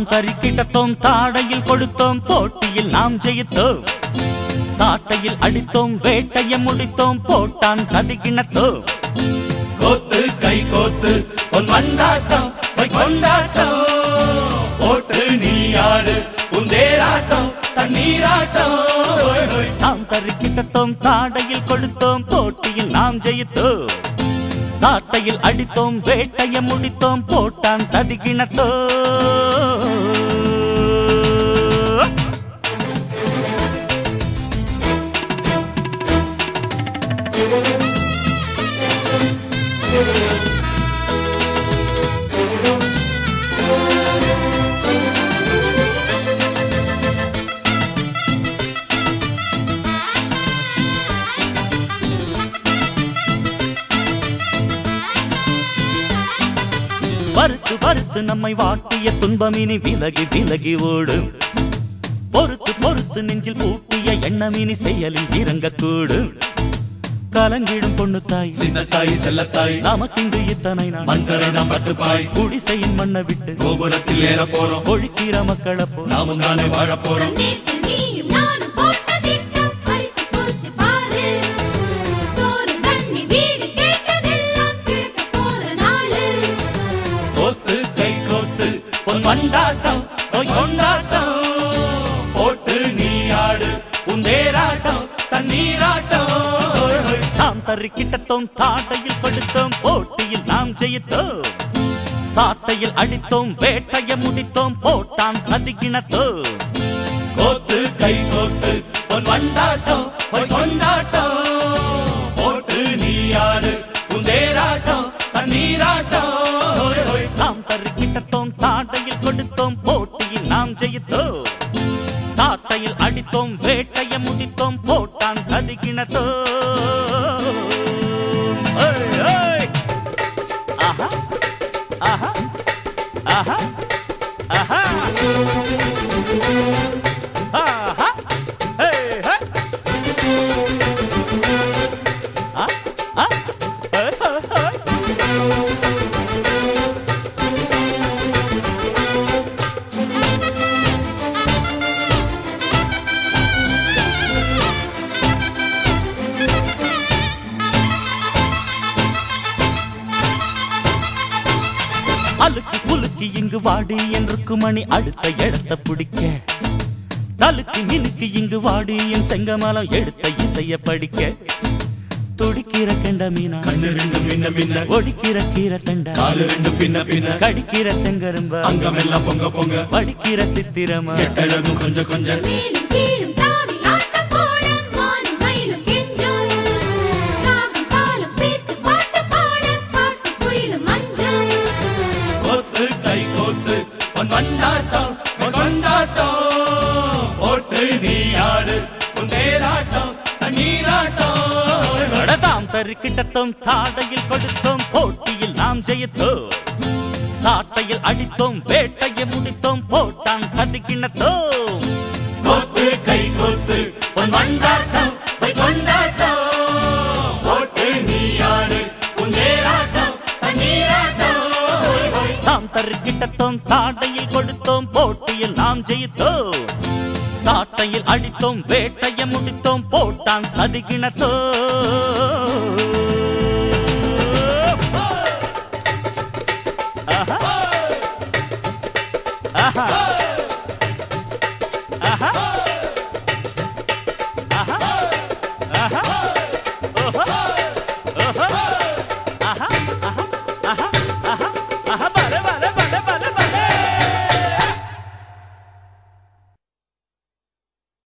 தறிக்கிட்டத்தோம் தாடையில் கொடுத்தோம் போட்டியில் நாம் ஜெயித்தோம் சாட்டையில் அடித்தோம் வேட்டைய முடித்தோம் போட்டான் கதிகிணத்தோம் கோத்து கை கோத்து உன் மண்டாட்டம் பொய் கொண்டாட்டம் போட்டு நீ ஆடு உன் தேராட்டம் தண்ணீராட்டம் ஹோய், ஹோய். நாம் தறிக்கிட்டத்தோம் தாடையில் கொடுத்தோம் போட்டியில் நாம் ஜெயித்தோம் சாட்டையில் அடித்தோம் வேட்டைய முடித்தோம் போட்டான் ததிகிணத்தோ பருத்து பருத்து நம்மை வாட்டிய துன்பமினி விலகி விலகி ஓடும் பொறுத்து பொறுத்து நெஞ்சில் பூட்டிய எண்ணமினி செயலில் இறங்கக்கூடும் கலங்கிடும் பொண்ணு தாய் சின்னத்தாய் செல்லத்தாய் நமக்கிங்கு இத்தனை நாள் மண்கரை நாம் பட்டுப்பாய் குடிசையின் மண்ணை விட்டு கோபுரத்தில் ஏற போறோம் ஒழிக்கிற மக்களை போ நாமும் தானே வாழ போறோம் நேத்து நீயும் நானும் போட்ட திட்டம் பறிச்சு போச்சு பாரு சோறு தண்ணி வீடு கேட்டதெல்லாம் கேட்க போற நாளு கோத்து கை கோத்து உன் மண்டாட்டம் பொய் கொண்டாட்டம் போட்டு நீ ஆடு உன் தேராட்டம் தண்ணீராட்டம் ஹோய், ஹோய். நாம் தறிக்கிட்டத்தோம் தாட்டையில் படுத்தோம் போட்டியில் நாம் ஜெயித்தோம் சாட்டையில் அடித்தோம் வேட்டைய முடித்தோம் போட்டான் கதிகிணத்தோம் கோத்து கை கோத்து உன் வண்டாட்டம் பொய் கொண்டாட்டம் போட்டு நீ ஆடு உன் தேராட்டம் தண்ணீராட்டம் ஹோய், ஹோய். நாம் தருக்கிட்டத்தோம் தாட்டையில் கொடுத்தோம் போட்டியில் நாம் ஜெயித்தோம் சாட்டையில் அடித்தோம் வேட்டைய முடித்தோம் போட்டான் கதிகிணத்தோ ஆஹா ஆஹா ஆஹா ஆஹா ஆஹா ஹே ஹே ஆ ஆ ஹே ஹே ஹே அழுக்கு புலுக்கு இங்கு வாடி என்று மணி அடுத்த இடத்த பிடிக்க தலுக்கு மினுக்கு இங்கு வாடி என் செங்கமலம் எடுத்த இசைய படிக்க துடிக்கிற கெண்ட மீனா கண்ணு ரெண்டு மின்ன மின்ன ஒடிக்கிற கீரை தண்டா காலு ரெண்டு பின்ன பின்ன கடிக்கிற செங்கரும்ப அங்கமெல்லாம் பொங்க பொங்க வடிக்கிற சித்திரமா கெட்டழகும் கொஞ்சம் கொஞ்சம் மேலும் கீழும் தாவி ஆட்டம் போட மானும் மயிலும் கெஞ்சும் ராகம் தாளம் சேர்த்து பாட்டு பாட பாட்டு குயிலும் மஞ்சள் கோத்து கை கோத்து உன் வண்டாட்டம் உன் கொண்டாட்டம் போட்டு நீ ஆடு உன் தேராட்டம் தண்ணீராட்டம் ஹோய், ஹோய். அடதாம் தருக்கிட்டத்தோம் தாடையில் கொடுத்தோம் போட்டியில் நாம் ஜெயித்தோம் சாட்டையில் அடித்தோம் வேட்டையை முடித்தோம் போட்டான் கதிக்கிணத்தோம் கோத்து கை கோத்து உன் வண்டாட்டம் உன் கொண்டாட்டம் போட்டு நீ ஆடு உன் தேராட்டம் தண்ணீராட்டம் ஹோய், ஹோய். நாம் தருக்கிட்டத்தோம் தாடையில் கொடுத்தோம் போட்டியில் நாம் ஜெயித்தோம் சாட்டையில் அடித்தோம் வேட்டைய முடித்தோம் போட்டான் கதிகிணத்தோ